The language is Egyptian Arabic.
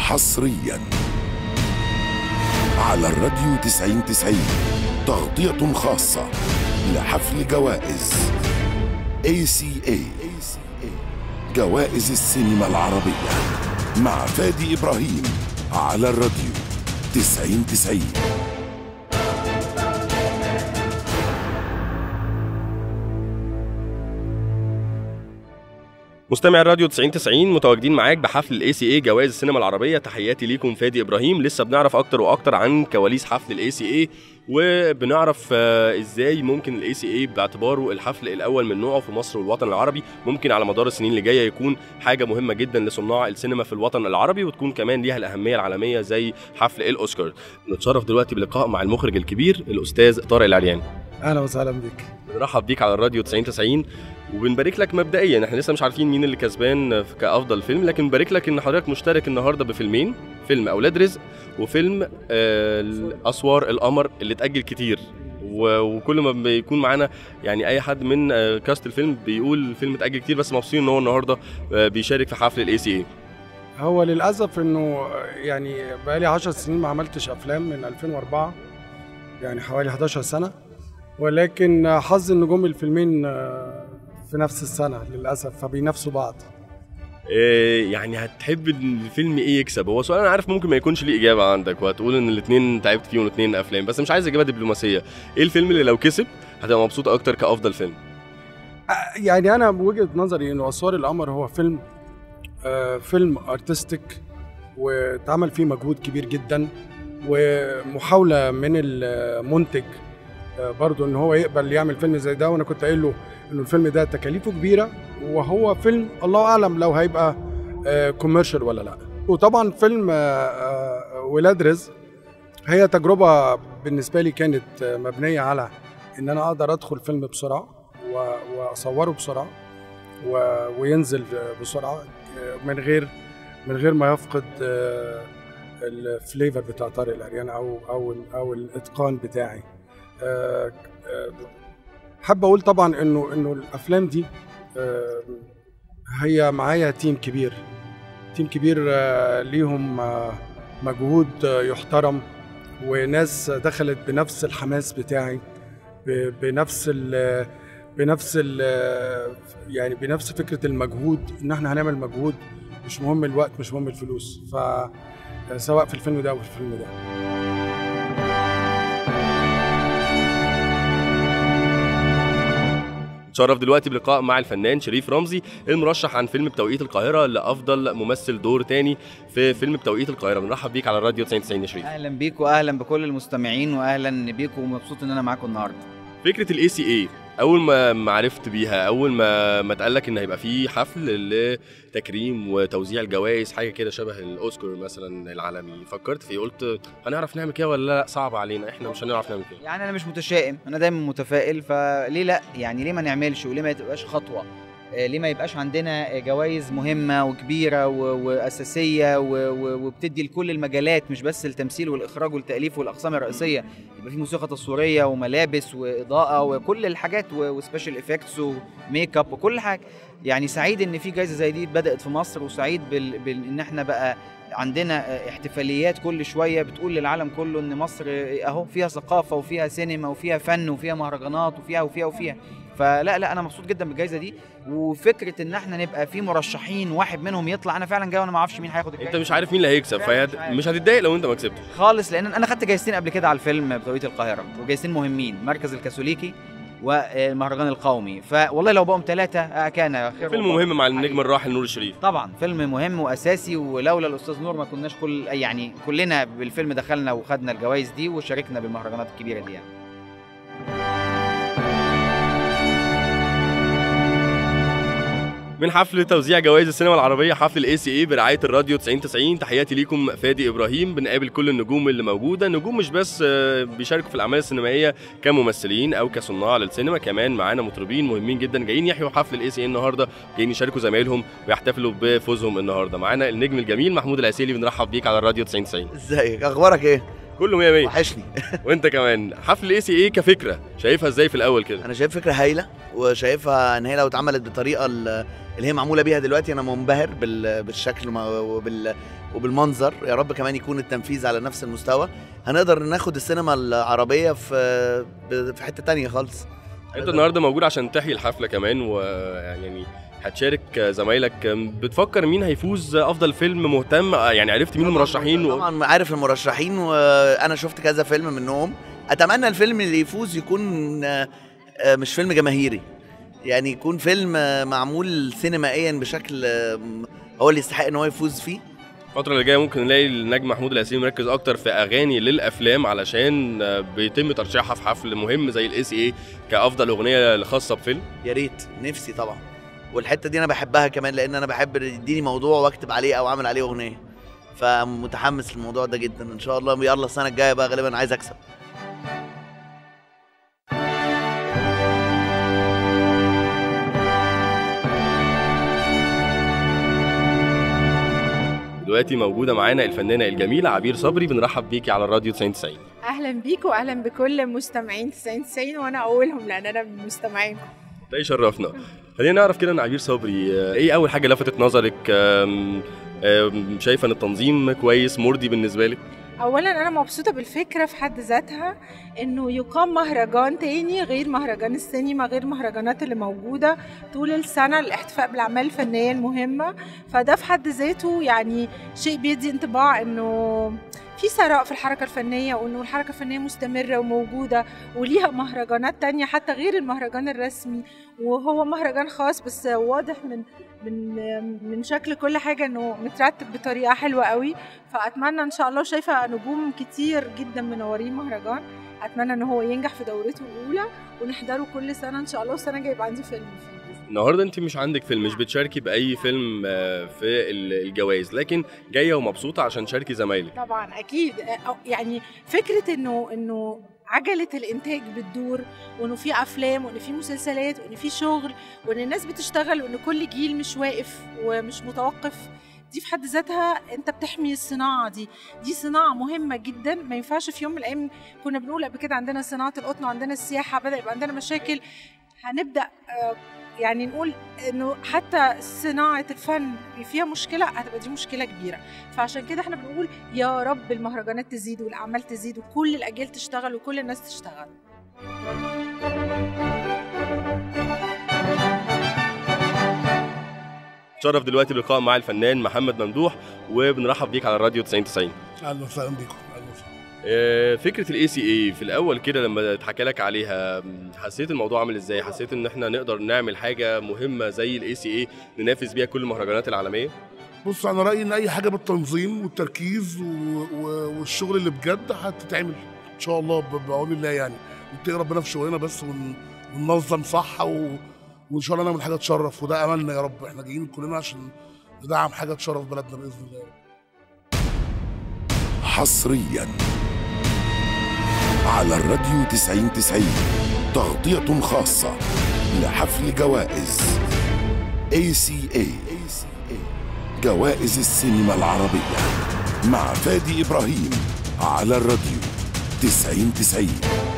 حصريا على الراديو 90 90 تغطية خاصة لحفل جوائز ACA جوائز السينما العربية مع فادي إبراهيم على الراديو 90 90 مستمع الراديو 90 90 متواجدين معاك بحفل الاي سي اي جوائز السينما العربيه تحياتي ليكم فادي ابراهيم لسه بنعرف اكتر واكتر عن كواليس حفل الاي سي اي وبنعرف آه، ازاي ممكن الاي سي اي باعتباره الحفل الاول من نوعه في مصر والوطن العربي ممكن على مدار السنين اللي جايه يكون حاجه مهمه جدا لصناع السينما في الوطن العربي وتكون كمان ليها الاهميه العالميه زي حفل الاوسكار نتشرف دلوقتي بلقاء مع المخرج الكبير الاستاذ طارق العريان اهلا وسهلا بك بنرحب بيك على الراديو 90 90 وبنبارك لك مبدئيا احنا لسه مش عارفين مين اللي كسبان في- كافضل فيلم لكن بنبارك لك ان حضرتك مشترك النهارده بفيلمين فيلم اولاد رزق وفيلم آه اسوار القمر اللي اتاجل كتير و- وكل ما بيكون معانا يعني اي حد من آه، كاست الفيلم بيقول الفيلم اتاجل كتير بس مبسوطين ان هو النهارده آه، بيشارك في حفل الاي سي اي هو للاسف انه يعني بقالي 10 سنين ما عملتش افلام من 2004 يعني حوالي 11 سنه ولكن حظ النجوم الفيلمين آه، في نفس السنه للاسف فبينافسوا بعض يعني هتحب ان الفيلم ايه يكسب هو سؤال انا عارف ممكن ما يكونش ليه اجابه عندك وهتقول ان الاثنين تعبت فيهم الاثنين افلام بس مش عايز اجابه دبلوماسيه ايه الفيلم اللي لو كسب هتبقى مبسوط اكتر كافضل فيلم آه، يعني انا بوجهه نظري انه اسوار القمر هو فيلم آه، فيلم ارتستيك واتعمل فيه مجهود كبير جدا ومحاوله من المنتج آه، برضو ان هو يقبل يعمل فيلم زي ده وانا كنت قايل له انه الفيلم ده تكاليفه كبيره وهو فيلم الله اعلم لو هيبقى كوميرشال ولا لا وطبعا فيلم آه، آه، ولاد رزق هي تجربه بالنسبه لي كانت آه، مبنيه على ان انا اقدر ادخل فيلم بسرعه و- واصوره بسرعه و- وينزل بسرعه آه، من غير من غير ما يفقد آه، الفليفر بتاع طارق العريان او او او الاتقان بتاعي آه، آه، حابب اقول طبعا انه انه الافلام دي آه، هي معايا تيم كبير تيم كبير آه، ليهم آه، مجهود آه، يحترم وناس دخلت بنفس الحماس بتاعي ب- بنفس ال بنفس ال يعني بنفس فكره المجهود ان احنا هنعمل مجهود مش مهم الوقت مش مهم الفلوس ف سواء في الفيلم ده او في الفيلم ده نتشرف دلوقتي بلقاء مع الفنان شريف رمزي المرشح عن فيلم بتوقيت القاهره لافضل ممثل دور تاني في فيلم بتوقيت القاهره بنرحب بيك على الراديو 90 90 يا شريف اهلا بيك واهلا بكل المستمعين واهلا بيكم ومبسوط ان انا معاكم النهارده فكره الاي سي اي اول ما ما عرفت بيها اول ما ما اتقال لك ان هيبقى في حفل لتكريم وتوزيع الجوائز حاجه كده شبه الاوسكار مثلا العالمي فكرت فيه قلت هنعرف نعمل كده ولا لا صعب علينا احنا مش هنعرف نعمل كده يعني انا مش متشائم انا دايما متفائل فليه لا يعني ليه ما نعملش وليه ما تبقاش خطوه آه، ليه ما يبقاش عندنا جوائز مهمه وكبيره و- واساسيه و- و- وبتدي لكل المجالات مش بس التمثيل والاخراج والتاليف والاقسام الرئيسيه يبقى في موسيقى تصويريه وملابس واضاءه وكل الحاجات و- وسبيشال افكتس وميك اب وكل حاجه يعني سعيد ان في جائزه زي دي بدات في مصر وسعيد بال... بال... ان احنا بقى عندنا احتفاليات كل شويه بتقول للعالم كله ان مصر اهو فيها ثقافه وفيها سينما وفيها فن وفيها مهرجانات وفيها وفيها وفيها فلا لا انا مبسوط جدا بالجائزه دي وفكره ان احنا نبقى في مرشحين واحد منهم يطلع انا فعلا جاي وانا ما اعرفش مين هياخد الجائزه انت مش عارف مين اللي هيكسب فعلا فهي مش عارف. مش هتتضايق لو انت ما كسبتش خالص لان انا خدت جايزتين قبل كده على الفيلم بتوقيت القاهره وجايزتين مهمين مركز الكاثوليكي والمهرجان القومي فوالله لو بقوا ثلاثه كان خير فيلم والله. مهم مع النجم الراحل نور الشريف طبعا فيلم مهم واساسي ولولا الاستاذ نور ما كناش كل يعني كلنا بالفيلم دخلنا وخدنا الجوائز دي وشاركنا بالمهرجانات الكبيره دي يعني. من حفل توزيع جوائز السينما العربيه حفل الاي سي اي برعايه الراديو 90 90 تحياتي ليكم فادي ابراهيم بنقابل كل النجوم اللي موجوده نجوم مش بس آه، بيشاركوا في الاعمال السينمائيه كممثلين او كصناع للسينما كمان معانا مطربين مهمين جدا جايين يحيوا حفل الاي سي اي النهارده جايين يشاركوا زمايلهم ويحتفلوا بفوزهم النهارده معانا النجم الجميل محمود العسيلي بنرحب بيك على الراديو 90 90 ازيك اخبارك ايه كله 100 100 وحشني وانت كمان حفل الاي سي اي كفكره شايفها ازاي في الاول كده انا شايف فكره هايله وشايفها ان هي لو اتعملت بالطريقه ال- اللي هي معموله بيها دلوقتي انا منبهر بال- بالشكل وما- وبال وبالمنظر يا رب كمان يكون التنفيذ على نفس المستوى هنقدر ناخد السينما العربيه في في حته تانية خالص انت النهارده موجود عشان تحيي الحفله كمان ويعني هتشارك زمايلك بتفكر مين هيفوز افضل فيلم مهتم يعني عرفت مين المرشحين و... طبعا عارف المرشحين وانا شفت كذا فيلم منهم اتمنى الفيلم اللي يفوز يكون آه، آه، مش فيلم جماهيري يعني يكون فيلم آه، معمول سينمائيا بشكل آه، هو اللي يستحق ان هو يفوز فيه الفترة اللي جاية ممكن نلاقي النجم محمود العسيري مركز أكتر في أغاني للأفلام علشان بيتم ترشيحها في حفل مهم زي الاي سي اي كأفضل أغنية خاصة بفيلم يا ريت نفسي طبعا والحته دي انا بحبها كمان لان انا بحب يديني موضوع واكتب عليه او اعمل عليه اغنيه فمتحمس للموضوع ده جدا ان شاء الله يلا السنه الجايه بقى غالبا عايز اكسب دلوقتي موجودة معانا الفنانة الجميلة عبير صبري بنرحب بيكي على الراديو 9090 اهلا بيك واهلا بكل مستمعين 90 90 وانا اولهم لان انا من مستمعينكم ده يشرفنا خلينا نعرف كده ان عبير صبري آه، ايه أول حاجة لفتت نظرك آم، آم، شايفة ان التنظيم كويس مرضي بالنسبة لك اولا انا مبسوطه بالفكره في حد ذاتها انه يقام مهرجان تاني غير مهرجان السينما غير المهرجانات اللي موجوده طول السنه للاحتفاء بالاعمال الفنيه المهمه فده في حد ذاته يعني شيء بيدي انطباع انه في ثراء في الحركة الفنية وإنه الحركة الفنية مستمرة وموجودة وليها مهرجانات تانية حتى غير المهرجان الرسمي وهو مهرجان خاص بس واضح من من من شكل كل حاجة إنه مترتب بطريقة حلوة قوي فأتمنى إن شاء الله شايفة نجوم كتير جدا منورين مهرجان أتمنى إن هو ينجح في دورته الأولى ونحضره كل سنة إن شاء الله والسنة الجاية يبقى عندي فيلم فيه النهارده انت مش عندك فيلم مش بتشاركي باي فيلم آه، في ال- الجوائز لكن جايه ومبسوطه عشان تشاركي زمايلك طبعا اكيد أو- يعني فكره انه انه عجله الانتاج بتدور وانه في افلام وان في مسلسلات وان في شغل وان الناس بتشتغل وان كل جيل مش واقف ومش متوقف دي في حد ذاتها انت بتحمي الصناعه دي دي صناعه مهمه جدا ما ينفعش في يوم من الايام كنا بنقول قبل كده عندنا صناعه القطن وعندنا السياحه بدا يبقى عندنا مشاكل هنبدا آه، يعني نقول انه حتى صناعه الفن فيها مشكله هتبقى دي مشكله كبيره فعشان كده احنا بنقول يا رب المهرجانات تزيد والاعمال تزيد وكل الاجيال تشتغل وكل الناس تشتغل شرف دلوقتي بلقاء مع الفنان محمد ممدوح وبنرحب بيك على الراديو 9090 اهلا وسهلا بكم اهلا وسهلا آه، فكره الاي سي اي في الاول كده لما اتحكى لك عليها م، حسيت الموضوع عامل ازاي حسيت ان احنا نقدر نعمل حاجه مهمه زي الاي سي اي ننافس بيها كل المهرجانات العالميه بص انا رايي ان اي حاجه بالتنظيم والتركيز و... و... والشغل اللي بجد هتتعمل ان شاء الله ب- بعون الله يعني نتقي ربنا في شغلنا بس ون... وننظم صح و... وان شاء الله نعمل حاجه تشرف وده املنا يا رب احنا جايين كلنا عشان ندعم حاجه تشرف بلدنا باذن الله حصريا على الراديو 90 90 تغطية خاصة لحفل جوائز ACA جوائز السينما العربية مع فادي إبراهيم على الراديو 90 90